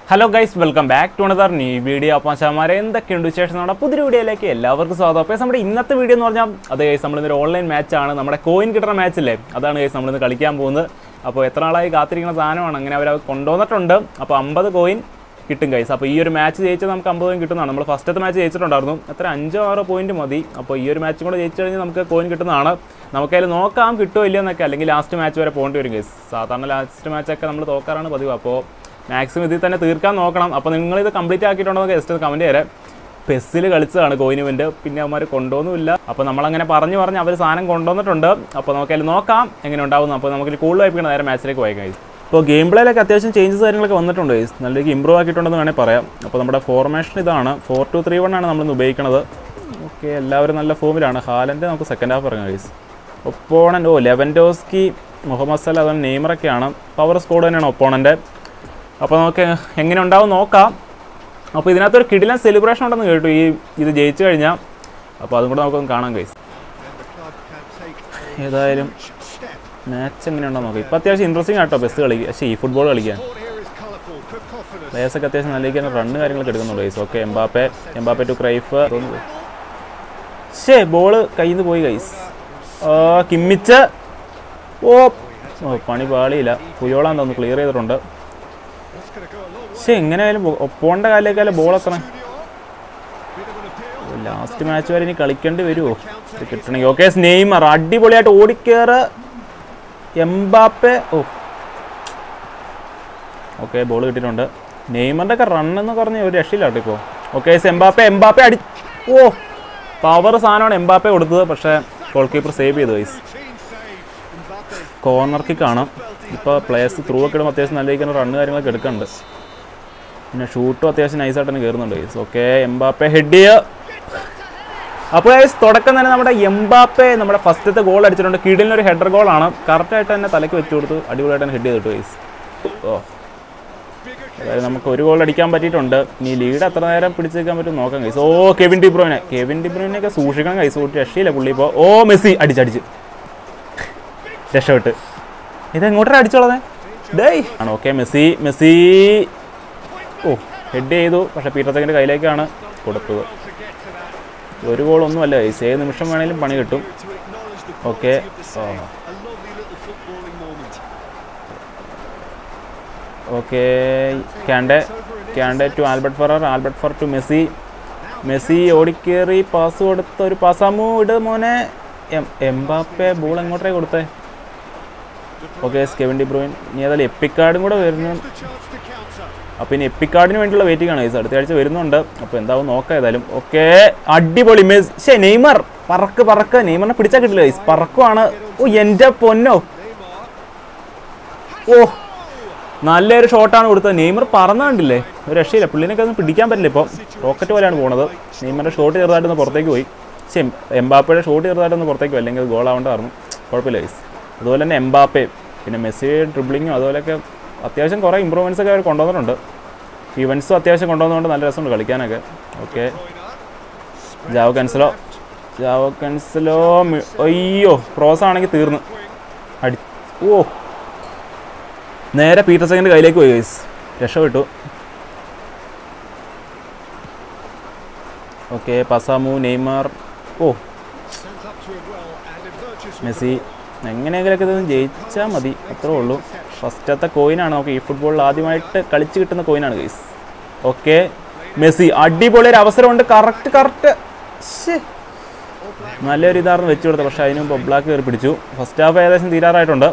Hello guys welcome back to another new video അപ്പം ശമാരെ എന്തൊക്കെയുണ്ട് വിശേഷം നമ്മുടെ പുതിയ വീഡിയോയിലേക്ക് എല്ലാവർക്കും സ്വാഗതം അപ്പോൾ നമ്മുടെ ഇന്നത്തെ വീഡിയോ എന്ന് പറഞ്ഞാൽ അത് ഗൈസ് നമ്മളിന്നൊരു ഓൺലൈൻ മാച്ചാണ് നമ്മുടെ കോയിൻ കിട്ടുന്ന മാച്ചല്ലേ അതാണ് ഗൈസ് നമ്മളിന്ന് കളിക്കാൻ പോകുന്നത് അപ്പോൾ എത്ര നാളായി കാത്തിരിക്കുന്ന സാധനമാണ് അങ്ങനെ അവർ കൊണ്ടുവന്നിട്ടുണ്ട് അപ്പോൾ അമ്പത് കോയിൻ കിട്ടും ഗൈസ് അപ്പോൾ ഈ ഒരു മാച്ച് ജയിച്ചാൽ നമുക്ക് അമ്പത് കോയിൻ കിട്ടുന്നതാണ് നമ്മൾ ഫസ്റ്റത്തെ മാച്ച് ജയിച്ചിട്ടുണ്ടായിരുന്നു എത്ര അഞ്ചോ ആറോ പോയിന്റ് മതി അപ്പോൾ ഈ ഒരു മാച്ചും കൂടെ ജയിച്ചു കഴിഞ്ഞാൽ നമുക്ക് കോയിൻ കിട്ടുന്നതാണ് നമുക്കതിൽ നോക്കാം കിട്ടുമോ ഇല്ലയോ എന്നൊക്കെ അല്ലെങ്കിൽ ലാസ്റ്റ് മാച്ച് വരെ പോകേണ്ടി വരും ഗൈസ് സാധാരണ ലാസ്റ്റ് മാച്ചൊക്കെ നമ്മൾ തോക്കാറാണ് പതിവ് അപ്പോൾ മാക്സിമം ഇതിൽ തന്നെ തീർക്കാൻ നോക്കണം അപ്പോൾ നിങ്ങൾ ഇത് കംപ്ലീറ്റ് ആക്കിയിട്ടുണ്ടോ എന്ന് ജസ്റ്റ് കമൻറ്റ് ചെയ്യാം പെസ്സിൽ കളിച്ചതാണ് കോയിൻ ഇവന്റ് പിന്നെ അവന്മാർ കൊണ്ടുവന്നുമില്ല അപ്പോൾ നമ്മളങ്ങനെ പറഞ്ഞു പറഞ്ഞ് അവർ സാധനം കൊണ്ടുവന്നിട്ടുണ്ട് അപ്പോൾ നമുക്ക് അതിൽ നോക്കാം എങ്ങനെ ഉണ്ടാവുന്നു അപ്പോൾ നമുക്ക് കൂടുതൽ വായിപ്പിക്കണം നേരെ മാച്ചിലേക്ക് പോയേക്കാം guys. ഇപ്പോൾ ഗെയിം പ്ലേയിലൊക്കെ അത്യാവശ്യം ചേഞ്ചസ് കാര്യങ്ങളൊക്കെ വന്നിട്ടുണ്ട് guys. നല്ല രീതിക്ക് ഇമ്പ്രൂവ് ആക്കിയിട്ടുണ്ടെന്ന് വേണേൽ പറയാം അപ്പോൾ നമ്മുടെ ഫോർമേഷൻ ഇതാണ് ഫോർ ടു ത്രീ വൺ ആണ് നമ്മളിന്ന് ഉപയോഗിക്കുന്നത് ഓക്കെ എല്ലാവരും നല്ല ഫോമിലാണ് ഹാലൻ്റെ നമുക്ക് സെക്കൻഡ് ഹാഫ് ഇറങ്ങാം ഗൈസ് ഒപ്പോണൻ്റ് ഓ ലെവൻഡോസ്കി മുഹമ്മദ് സല അതുപോലെ നെയ്മറൊക്കെയാണ് പവർ സ്കോഡ് തന്നെയാണ് ഒപ്പോണൻ്റെ അപ്പോൾ നമുക്ക് എങ്ങനെ ഉണ്ടാവും നോക്കാം അപ്പോൾ ഇതിനകത്തൊരു കിടിലൻ സെലിബ്രേഷൻ ഉണ്ടെന്ന് കേട്ടു ഈ ഇത് ജയിച്ചു കഴിഞ്ഞാൽ അപ്പോൾ അതും കൂടെ നമുക്കൊന്ന് കാണാൻ കഴിയും ഏതായാലും മാച്ച് എങ്ങനെയുണ്ടോ നോക്കാം ഇപ്പോൾ അത്യാവശ്യം ഇൻട്രസ്റ്റിംഗ് ആട്ടോ ബസ് കളിക്കുക പക്ഷേ ഈ ഫുട്ബോൾ കളിക്കാൻ പ്ലേയേഴ്സൊക്കെ അത്യാവശ്യം നല്ല രീതിക്ക് റണ്ണ് കാര്യങ്ങളൊക്കെ എടുക്കുന്നുണ്ട് guys okay Mbappe Mbappe to Cruyff ശേ ബോള് കയ്യിൽ നിന്ന് പോയി ഗൈസ് കിമ്മിച്ച് ഓ ഓ, പണി പാളിയില്ല പുയോളാൻ തോന്നുന്നു ക്ലിയർ ചെയ്തിട്ടുണ്ട് പക്ഷേ എങ്ങനെയായാലും ഒപ്പോണ്ട കാലിലേക്കാലും ബോൾ എത്തണം ലാസ്റ്റ് മാച്ച് വരെ ഇനി കളിക്കേണ്ടി വരുമോ ഇത് കിട്ടണമെങ്കിൽ ഓക്കെ നെയ്മർ അടിപൊളിയായിട്ട് ഓടിക്കേറ് എംബാപ്പെ ഓ ഓക്കെ ബോൾ കിട്ടിയിട്ടുണ്ട് നെയ്മറിൻ്റെ ഒക്കെ റൺ എന്ന് പറഞ്ഞ ഒരു രക്ഷയില്ല കേട്ടോ ഇപ്പോൾ ഓക്കെ എംബാപ്പെ എംബാപ്പെ അടി ഓ പവർ സാധനമാണ് എംബാപ്പെ കൊടുത്തത് പക്ഷേ ഗോൾ കീപ്പർ സേവ് ചെയ്തു വൈസ് കോർണർ കിക്കാണ് ഇപ്പോൾ പ്ലേയേഴ്സ് ത്രൂ ഒക്കെ ഇടുമ്പോൾ അത്യാവശ്യം നല്ല രീതിക്ക് റണ്ണ് കാര്യങ്ങളൊക്കെ എടുക്കുന്നുണ്ട് പിന്നെ ഷൂട്ടും അത്യാവശ്യം നൈസായിട്ട് തന്നെ കയറുന്നുണ്ട് ഗൈസ് ഓക്കെ എംബാപ്പെ ഹെഡ് ചെയ്യുക അപ്പോൾ ഗൈസ് തുടക്കം തന്നെ നമ്മുടെ എംബാപ്പെ നമ്മുടെ ഫസ്റ്റത്തെ ഗോൾ അടിച്ചിട്ടുണ്ട് കിടിലിനൊരു ഹെഡർ ഗോളാണ് കറക്റ്റായിട്ട് തന്നെ തലയ്ക്ക് വെച്ച് കൊടുത്തു അടിപൊളിയായിട്ട് തന്നെ ഹെഡ് ചെയ്തിട്ടു ഗൈസ് ഓ അതായത് നമുക്ക് ഒരു ഗോൾ അടിക്കാൻ പറ്റിയിട്ടുണ്ട് ഇനി ലീഡ് എത്ര നേരം പിടിച്ചു നിൽക്കാൻ പറ്റും നോക്കാം ഗൈസ് ഓ കെവിൻ ഡിബ്രോയിനെ കെവിൻ ഡിബ്രോയിനെയൊക്കെ സൂക്ഷിക്കണം ഗൈസ് ഒരു രക്ഷയില്ല പുള്ളി ഇപ്പോൾ ഓ മെസ്സി അടിച്ചടിച്ച് രക്ഷപ്പെട്ട് ഇത് എങ്ങോട്ടാണ് അടിച്ചോളതെ ഡേയ് ആണ് ഓക്കെ മെസ്സി മെസ്സി ഓ ഹെഡ് ചെയ്തു പക്ഷേ പീറ്റർ സെക്കൻഡ് കയ്യിലേക്കാണ് കൊടുത്തത് ഒരു ഗോൾ ഒന്നുമല്ല ഗൈസ് ഏത് നിമിഷം വേണേലും പണി കിട്ടും okay okay Kante Kante to Albert Ferrer Albert Ferrer to Messi Messi ഓടിക്കേറി പാസ് കൊടുത്ത ഒരു പാസാമു ഇട് മോനെ എം എംബാപ്പെ ബോൾ എങ്ങോട്ടേ കൊടുത്തേ ഓക്കെ കെവിൻ ഡി ബ്രൂയിൻ ഇനി ഏതായാലും എപ്പിക്കാർഡും കൂടെ വരുന്നു അപ്പോൾ ഇനി എപ്പിക്കാർഡിന് വേണ്ടിയുള്ള വെയിറ്റിംഗ് ആണ് ഗൈസ് അടുത്ത ആഴ്ച വരുന്നുണ്ട് അപ്പോൾ എന്താവും നോക്കാം ഏതായാലും ഓക്കെ അടിപൊളി മെസ് ശേ നെയ്മർ പറക്ക് പറക്ക് നെയ്മറിനെ പിടിച്ചാൽ കിട്ടില്ല ഗൈസ് പറക്കുവാണ് ഓ എൻ്റെ പൊന്നോ ഓ നല്ലൊരു ഷോട്ടാണ് കൊടുത്തത് നെയ്മർ പറന്ന കണ്ടില്ലേ ഒരു രക്ഷയില്ല പുള്ളിനൊക്കെ ഒന്നും പിടിക്കാൻ പറ്റില്ല ഇപ്പോൾ റോക്കറ്റ് പോലെയാണ് പോണത് നെയ്മറിൻ്റെ ഷോട്ട് ചെറുതായിട്ടൊന്ന് പുറത്തേക്ക് പോയി പക്ഷേ എംബാപ്പയുടെ ഷോട്ട് ചെറുതായിട്ടൊന്ന് പുറത്തേക്ക് പോയി അല്ലെങ്കിൽ ഗോൾ ആവേണ്ടതായിരുന്നു കുഴപ്പമില്ല ഗൈസ് അതുപോലെ തന്നെ എംബാപ്പെ പിന്നെ മെസ്സി ഡ്രിബ്ലിങ്ങും അതുപോലെയൊക്കെ അത്യാവശ്യം കുറേ ഇമ്പ്രൂവ്മെൻറ്റ്സ് ഒക്കെ അവർ കൊണ്ടുവന്നിട്ടുണ്ട് ഇവൻസും അത്യാവശ്യം കൊണ്ടുവന്നുകൊണ്ട് നല്ല രസമുണ്ട് കളിക്കാനൊക്കെ okay Joao Cancelo Joao Cancelo മി- അയ്യോ ക്രോസ് ആണെങ്കിൽ തീർന്നു അടി ഓ നേരെ പീറ്റർ സെക്കൻഡ് കയ്യിലേക്ക് പോയി ഗൈസ് രക്ഷപ്പെട്ടു ഓക്കെ പസാമു നെയ്മർ ഓ മെസ്സി എങ്ങനെയെങ്കിലൊക്കെ ഇതൊന്ന് ജയിച്ചാൽ മതി അത്രേ ഉള്ളൂ ഫസ്റ്റത്തെ കോയിനാണ് നമുക്ക് ഈ ഫുട്ബോളിൽ ആദ്യമായിട്ട് കളിച്ച് കിട്ടുന്ന കോയിനാണ് ഗൈസ് ഓക്കെ മെസ്സി അടിപൊളി ഒരു അവസരമുണ്ട് കറക്റ്റ് കറക്റ്റ് നല്ലൊരു ഇതായിരുന്നു വെച്ച് കൊടുത്തത് പക്ഷേ അതിന് മുമ്പ് ബ്ലാക്ക് കയറി പിടിച്ചു ഫസ്റ്റ് ഹാഫ് ഏകദേശം തീരാറായിട്ടുണ്ട്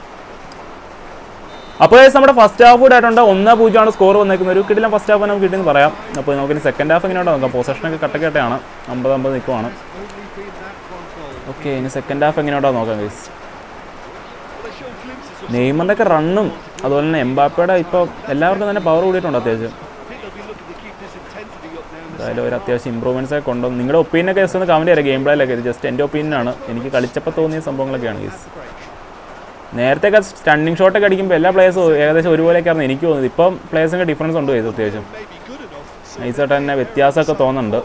അപ്പോൾ ഏകദേശം നമ്മുടെ ഫസ്റ്റ് ഹാഫ് കൂടെ ആയിട്ടുണ്ട് ഒന്ന് പൂജ്യമാണ് സ്കോർ വന്നേക്കുന്നത് ഒരു കിട്ടില്ല ഫസ്റ്റ് ഹാഫ് നമുക്ക് കിട്ടിയെന്ന് പറയാം അപ്പോൾ നമുക്ക് സെക്കൻഡ് ഹാഫ് എങ്ങനെ നോക്കാം പൊസഷനൊക്കെ കട്ടക്കട്ടയാണ് അമ്പത് അമ്പത് നിൽക്കുവാണ് ഓക്കെ ഇനി സെക്കൻഡ് ഹാഫ് എങ്ങനെയുണ്ടോ നോക്കാം ഗൈസ് നെയ്മറിൻ്റെ ഒക്കെ റണ്ണും അതുപോലെ തന്നെ എംബാപ്പയുടെ ഇപ്പോൾ എല്ലാവർക്കും തന്നെ പവർ കൂടിയിട്ടുണ്ട് അത്യാവശ്യം എന്തായാലും ഒരു അത്യാവശ്യം ഇമ്പ്രൂവ്മെൻറ്റ്സ് ഒക്കെ കൊണ്ടുവന്നു നിങ്ങളുടെ ഒപ്പീനിയനൊക്കെ ജസ്റ്റ് ഒന്ന് കമൻറ്റ് ചെയ്യാം ഗെയിം പ്ലേയിലൊക്കെ ഇത് ജസ്റ്റ് എൻ്റെ ഒപ്പീനിയനാണ് എനിക്ക് കളിച്ചപ്പോൾ തോന്നിയ സംഭവങ്ങളൊക്കെയാണ് ഗൈസ് നേരത്തെ ഒക്കെ സ്റ്റണ്ണിങ് ഷോട്ടൊക്കെ അടിക്കുമ്പോൾ എല്ലാ പ്ലേയേഴ്സും ഏകദേശം ഒരുപോലെയൊക്കെയായിരുന്നു എനിക്ക് തോന്നുന്നത് ഇപ്പം പ്ലേയേഴ്സിൻ്റെ ഡിഫറൻസ് ഉണ്ട് ഗൈസ് അത്യാവശ്യം നൈസായിട്ട് തന്നെ വ്യത്യാസമൊക്കെ തോന്നുന്നുണ്ട്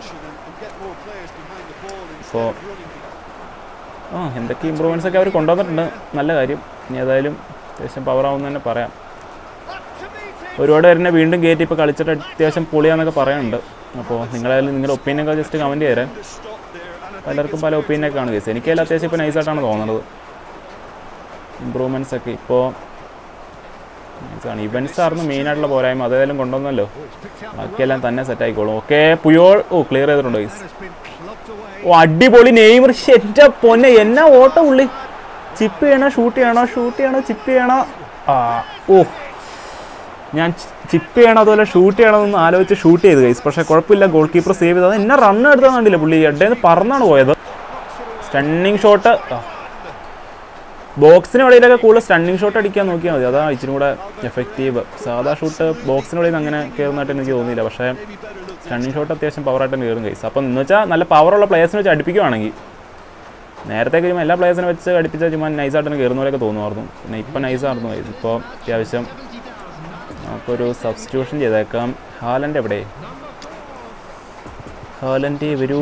അപ്പോൾ ആ എന്തൊക്കെ ഇമ്പ്രൂവ്മെൻറ്റ്സ് ഒക്കെ അവർ കൊണ്ടുവന്നിട്ടുണ്ട് നല്ല കാര്യം ഇനി ഏതായാലും അത്യാവശ്യം പവർ ആവുമെന്ന് തന്നെ പറയാം ഒരുപാട് പേരെന്നെ വീണ്ടും കയറ്റി ഇപ്പോൾ കളിച്ചിട്ട് അത്യാവശ്യം പൊളിയാന്നൊക്കെ പറയുന്നുണ്ട് അപ്പോൾ നിങ്ങളായാലും നിങ്ങളുടെ ഒപ്പീനിയൻ ഒക്കെ ജസ്റ്റ് കമൻറ്റ് ചെയ്തേരെ പലർക്കും പല ഒപ്പീനിയനൊക്കെ കാണും കേസ് എനിക്കതിൽ അത്യാവശ്യം ഇപ്പോൾ നൈസായിട്ടാണ് തോന്നുന്നത് ഇമ്പ്രൂവ്മെൻറ്റ്സ് ഒക്കെ ഇപ്പോൾ നൈസാണ് ഇവൻറ്റ്സ് ആയിരുന്നു മെയിനായിട്ടുള്ള പോരായ്മ അതേതായാലും കൊണ്ടുവന്നല്ലോ ബാക്കിയെല്ലാം തന്നെ സെറ്റ് ആയിക്കോളും ഓക്കെ പുയോൾ ഓ ക്ലിയർ ചെയ്തിട്ടുണ്ട് ഗൈസ് ഓ അടിപൊളി നെയ്മർ എൻ്റെ പൊന്നെ എന്നാ ഓട്ടം ഉള്ളി ചിപ്പ് ചെയ്യണോ ഷൂട്ട് ചെയ്യണോ ഷൂട്ട് ചെയ്യണോ ചിപ്പ് ചെയ്യണോ ആ ഓ ഞാൻ ചിപ്പ് ചെയ്യണോ അതുപോലെ ഷൂട്ട് ചെയ്യണോ എന്ന് ആലോചിച്ച് ഷൂട്ട് ചെയ്ത് ഗൈസ് പക്ഷേ കുഴപ്പമില്ല ഗോൾ കീപ്പർ സേവ് ചെയ്തത് എന്നെ റൺ എടുത്താൽ കണ്ടില്ല പുള്ളി എഡേന്ന് പറന്നാണ് പോയത് സ്റ്റണ്ണിങ് ഷോട്ട് ബോക്സിന് വെളിയിലൊക്കെ കൂടുതൽ സ്റ്റണ്ണിങ് ഷോട്ട് അടിക്കാൻ നോക്കിയാൽ മതി അതാണ് ഇച്ചിരി കൂടെ എഫക്റ്റീവ് സാധാ ഷൂട്ട് ബോക്സിന് വെളിയിൽ നിന്ന് അങ്ങനെ കയറുന്നതായിട്ട് എനിക്ക് തോന്നിയില്ല പക്ഷേ സ്റ്റണ്ണിങ് ഷോട്ട് അത്യാവശ്യം പവറായിട്ട് തന്നെ കയറും കൈസ് അപ്പം എന്ന് വെച്ചാൽ നല്ല പവറുള്ള പ്ലേയേഴ്സിനെ വെച്ച് അടുപ്പിക്കുവാണെങ്കിൽ നേരത്തെ ചുമ്മാ എല്ലാ പ്ലേയേഴ്സിനെ വെച്ച് അടുപ്പിച്ചാൽ ചുമ്മാ നൈസായിട്ട് തന്നെ കയറുന്ന പോലെയൊക്കെ തോന്നുമായിരുന്നു പിന്നെ ഇപ്പം നൈസായിരുന്നു കൈസ് ഇപ്പോൾ അത്യാവശ്യം നമുക്കൊരു സബ്സ്റ്റിറ്റ്യൂഷൻ ചെയ്തേക്കാം ഹാലൻ്റെ എവിടെ ഹാലൻ്റെ വരൂ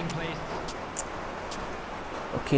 ഓക്കെ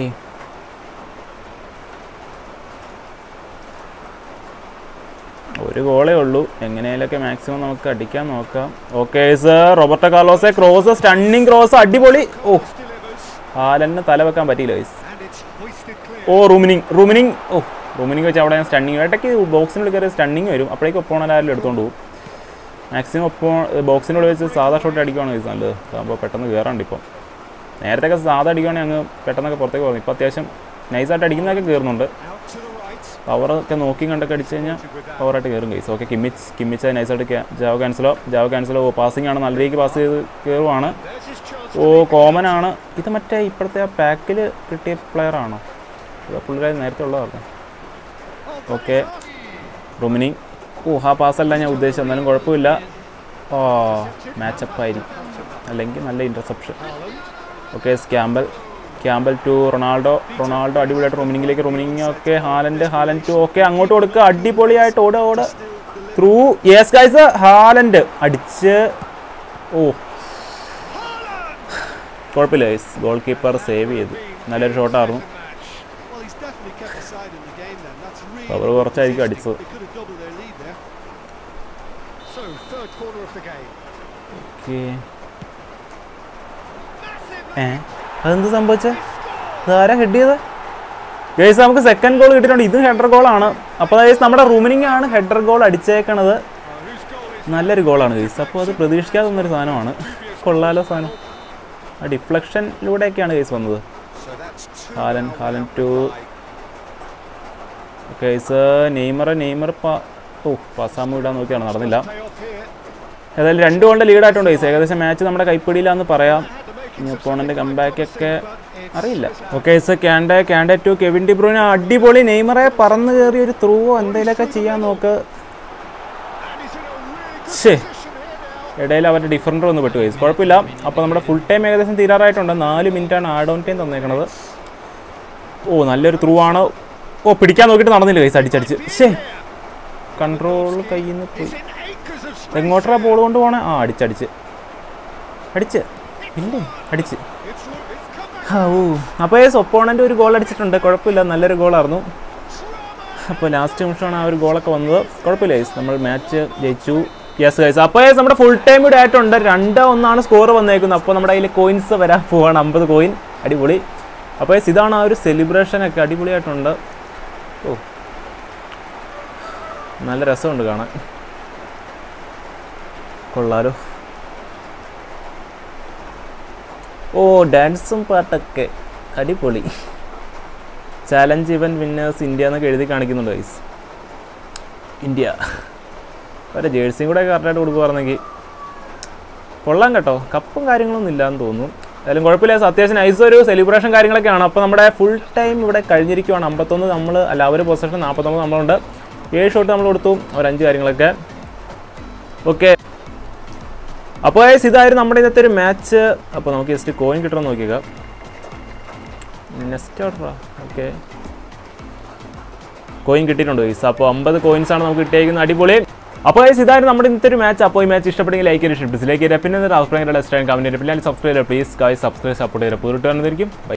ഒരു ഗോളേ ഉള്ളൂ എങ്ങനെയാലൊക്കെ മാക്സിമം നമുക്ക് അടിക്കാൻ നോക്കാം ഓക്കെ സർ റോബർട്ടോ കാർലോസെ ക്രോസ് സ്റ്റണ്ണിങ് ക്രോസ് അടിപൊളി ഓ ഹാലന് തല വെക്കാൻ പറ്റിയില്ല ഗൈസ് ഓ റൂമിനിങ് റൂമിനിങ് ഓ റൂമിനിങ് വെച്ച് അവിടെ സ്റ്റണ്ണിങ് ഇടയ്ക്ക് ബോക്സിനുള്ളിൽ കയറി സ്റ്റണ്ണിങ് വരും അപ്പോഴേക്കും ഒപ്പോണൽ ആരും എടുത്തോണ്ട് പോകും മാക്സിമം ഒപ്പോ ബോക്സിനുള്ളിൽ വെച്ച് സാധാ ഷോട്ട് അടിക്കുവാണ് ഗൈസ് നല്ലത് അതാകുമ്പോൾ പെട്ടെന്ന് കയറാണ്ട് ഇപ്പം നേരത്തെയൊക്കെ സാധാ അടിക്കുവാണെങ്കിൽ അങ്ങ് പെട്ടെന്നൊക്കെ പുറത്തേക്ക് പോകും ഇപ്പോൾ അത്യാവശ്യം നൈസായിട്ട് അടിക്കുന്നതൊക്കെ കയറുന്നുണ്ട് പവറൊക്കെ നോക്കി കണ്ടൊക്കെ അടിച്ചു കഴിഞ്ഞാൽ പവറായിട്ട് കയറും കൈസ് ഓക്കെ കിമ്മിച്ച് കിമ്മിച്ച് നൈസായിട്ട് ക്യാ- ജാവോ ക്യാൻസലോ ജാവോ ക്യാൻസലോ ഓ പാസിംഗ് ആണ് നല്ല രീതിക്ക് പാസ് ചെയ്ത് കയറുവാണ് ഓ കോമൺ ആണ് ഇത് മറ്റേ ഇപ്പോഴത്തെ ആ പാക്കിൽ കിട്ടിയ പ്ലെയർ ആണോ ഇത് പുള്ളിയുടെ നേരത്തെ ഉള്ളതാണ് ഓക്കെ റുമിനി ഓ ആ പാസ്സല്ല ഞാൻ ഉദ്ദേശിച്ചത് എന്നാലും കുഴപ്പമില്ല ഓ മാച്ചപ്പ് ആയിരിക്കും അല്ലെങ്കിൽ നല്ല ഇൻ്റർസെപ്ഷൻ ഓക്കെ സ്ക്യാമ്പൽ ക്യാമ്പൽ ടു റൊണാൾഡോ റൊണാൾഡോ അടിപൊളിയായിട്ട് റൊമിനിങ്ങിലേക്ക് റൊമിനിങ് ഒക്കെ ഹാലൻഡ് ഹാലൻഡ് ടു ഓക്കെ അങ്ങോട്ട് കൊടുക്കുക അടിപൊളിയായിട്ട് ഓട് ഓട് ത്രൂ യെസ് ഗൈസ് ഹാലൻഡ് അടിച്ച് ഓ കുഴപ്പമില്ല ഗൈസ് ഗോൾ കീപ്പർ സേവ് ചെയ്തു നല്ലൊരു ഷോട്ടായിരുന്നു Well, he's definitely kept the side in the game then. That's really അവർ കുറച്ചായിരിക്കും അടിച്ചത് They could have doubled their lead there. So, third quarter of the game. Okay ഏ അതെന്ത് സംഭവിച്ചത് ഇതാരാ head ചെയ്ത് guys നമുക്ക് second goal കിട്ടിയിട്ടുണ്ട് ഇതും ഹെഡർ ഗോളാണ് അപ്പോൾ ഗൈസ് നമ്മുടെ റൂമിനിങ് ആണ് ഹെഡർ ഗോൾ അടിച്ചേക്കണത് നല്ലൊരു ഗോളാണ് ഗൈസ് അപ്പോൾ അത് പ്രതീക്ഷിക്കാതെ വന്നൊരു സാധനമാണ് കൊള്ളാലോ സാധനം ആ ഡിഫ്ലക്ഷനിലൂടെയൊക്കെയാണ് ഗൈസ് വന്നത് So that's two. Haaland Haaland to guys Neymar Neymar പാ ഓ പാസാമ വിടാൻ നോക്കിയാണ് നടന്നില്ല Payoff here. ഏതായാലും രണ്ട് ഗോളിൻ്റെ ലീഡായിട്ടുണ്ട് ഗൈസ് ഏകദേശം മാച്ച് നമ്മുടെ കൈപ്പിടിയിലാന്ന് പറയാം ഇനി ഒപ്പോണൻ്റെ കമ്പാക്ക് ഒക്കെ അറിയില്ല okay sir Kante Kante to Kevin De Bruyne അടിപൊളി നെയ്മറെ പറന്ന് കയറി ഒരു ത്രൂവോ എന്തെങ്കിലുമൊക്കെ ചെയ്യാൻ നോക്ക് ശേ ഇടയിൽ അവരുടെ ഡിഫറൻറ്റർ ഒന്ന് പെട്ടു ഗൈസ് കുഴപ്പമില്ല അപ്പോൾ നമ്മുടെ ഫുൾ ടൈം ഏകദേശം തീരാറായിട്ടുണ്ട് നാല് മിനിറ്റാണ് ആഡ് ഓൺ ടൈം തന്നേക്കണത് ഓ നല്ലൊരു ത്രൂ ആണ് ഓ പിടിക്കാൻ നോക്കിയിട്ട് നടന്നില്ല ഗൈസ് അടിച്ചടിച്ച് ശേ കൺട്രോൾ കയ്യിൽ നിന്ന് പോയി എങ്ങോട്ടാ ബോൾ കൊണ്ട് പോണേ ആ അടിച്ചടിച്ച് അടിച്ച് ഇല്ലേ അടിച്ച് ആ, ഓ അപ്പോൾ ഏസ് ഒപ്പോണൻ്റ് ഒരു ഗോൾ അടിച്ചിട്ടുണ്ട് കുഴപ്പമില്ല നല്ലൊരു ഗോളായിരുന്നു അപ്പോൾ ലാസ്റ്റ് നിമിഷമാണ് ആ ഒരു ഗോളൊക്കെ വന്നത് കുഴപ്പമില്ല ഗൈസ് നമ്മൾ മാച്ച് ജയിച്ചു യെസ് ഗൈസ് അപ്പോൾ ഗൈസ് നമ്മുടെ ഫുൾ ടൈം ഇവിടെ ആയിട്ടുണ്ട് രണ്ട് ഒന്നാണ് സ്കോർ വന്നേക്കുന്നത് അപ്പോൾ നമ്മുടെ കയ്യിൽ കോയിൻസ് വരാൻ പോവാണ് അമ്പത് കോയിൻ അടിപൊളി അപ്പോൾ ഗൈസ് ഇതാണ് ആ ഒരു സെലിബ്രേഷൻ ഒക്കെ അടിപൊളിയായിട്ടുണ്ട് ഓ നല്ല രസമുണ്ട് കാണാൻ കൊള്ളാലോ ഓ ഡാൻസും പാട്ടൊക്കെ അടിപൊളി ചാലഞ്ച് ഇവൻ വിന്നേഴ്സ് ഇന്ത്യ എന്നൊക്കെ എഴുതി കാണിക്കുന്നുണ്ട് ഗൈസ് ഇന്ത്യ അവരെ ജേഴ്സിയും കൂടെ കറക്റ്റായിട്ട് കൊടുക്കുവായിരുന്നെങ്കിൽ കൊള്ളാം കേട്ടോ കപ്പും കാര്യങ്ങളൊന്നും ഇല്ലാന്ന് തോന്നുന്നു എന്തായാലും കുഴപ്പമില്ല അത്യാവശ്യം നൈസ് ഒരു സെലിബ്രേഷൻ കാര്യങ്ങളൊക്കെയാണ് അപ്പോൾ നമ്മുടെ ഫുൾ ടൈം ഇവിടെ കഴിഞ്ഞിരിക്കുവാണ് അമ്പത്തൊന്ന് നമ്മൾ അല്ല അവർ പൊസിഷൻ നാൽപ്പത്തൊമ്പത് നമ്മളുണ്ട് ഏഴ് ഷോട്ട് നമ്മൾ കൊടുത്തു ഒരു അഞ്ച് കാര്യങ്ങളൊക്കെ ഓക്കെ അപ്പോൾ guys, ഇതായിരുന്നു നമ്മുടെ ഇന്നത്തെ ഒരു മാച്ച് അപ്പോൾ നമുക്ക് ജസ്റ്റ് കോയിൻ കിട്ടണമെന്ന് നോക്കിയേക്കാം നെക്സ്റ്റ് ഓർഡറാ ഓക്കെ കോയിൻ കിട്ടിയിട്ടുണ്ട് ഗൈസ് അപ്പോൾ അമ്പത് കോയിൻസ് ആണ് നമുക്ക് കിട്ടിയിരിക്കുന്നത് അടിപൊളി അപ്പോൾ ഗൈസ് ഇതായിരുന്നു നമ്മുടെ ഇന്നത്തെ ഒരു മാച്ച് അപ്പോൾ ഈ മാച്ച് ഇഷ്ടപ്പെടുമെങ്കിൽ ലൈക്ക് ചെയ്ത് ഡിസ്ലൈക്ക് ചെയ്ത് പിന്നെ അഭിപ്രായങ്ങളുടെ കമൻറ്റ് പിന്നെ സബ്സ്ക്രൈബ് ചെയ്യുക പ്ലീസ് ഗൈസ് സബ്സ്ക്രൈബ് സപ്പോർട്ട് ചെയ്യുക പൂരിട്ട് വന്നിരിക്കും